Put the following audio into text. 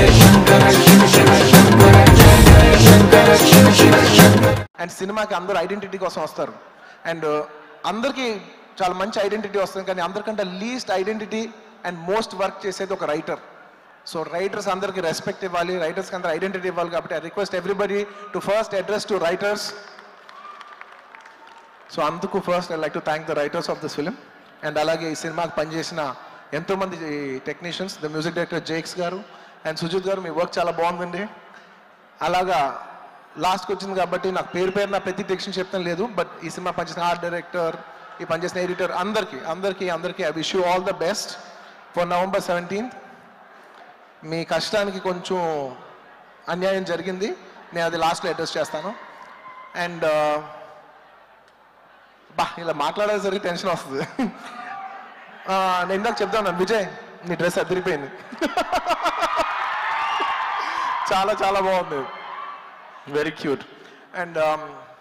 and సినిమాకి అందరూ identity కోసం వస్తారు అండ్ అందరికీ చాలా మంచి ఐడెంటిటీ వస్తుంది కానీ అందరికంటే least identity and most work చేసేది ఒక రైటర్ సో రైటర్స్ అందరికీ రెస్పెక్ట్ ఇవ్వాలి రైటర్స్కి అందరూ ఐడెంటిటీ ఇవ్వాలి కాబట్టి I request everybody to first address to writers so అందుకు first I like to thank the writers of this film and అలాగే ఈ సినిమాకి పనిచేసిన ఎంతోమంది technicians the music director Jakes గారు అండ్ సుజిత్ గారు మీ వర్క్ చాలా బాగుందండి అలాగా లాస్ట్కి వచ్చింది కాబట్టి నాకు పేరు పేరు నా ప్రతి టెక్షన్ చెప్తాను లేదు బట్ ఈ సినిమా పనిచేసిన ఆర్ట్ డైరెక్టర్ ఈ పనిచేసిన ఎడిటర్ అందరికీ అందరికీ అందరికీ I wish you all the best for November seventeenth మీ కష్టానికి కొంచెం అన్యాయం జరిగింది నేను అది లాస్ట్లో అడ్రస్ చేస్తాను అండ్ బా ఇలా మాట్లాడేసరికి టెన్షన్ వస్తుంది ఆ, నేను ఇందాక చెప్తాను విజయ్ నీ డ్రెస్ అదిరిపోయింది చాలా చాలా బాగుంది వెరీ క్యూట్ అండ్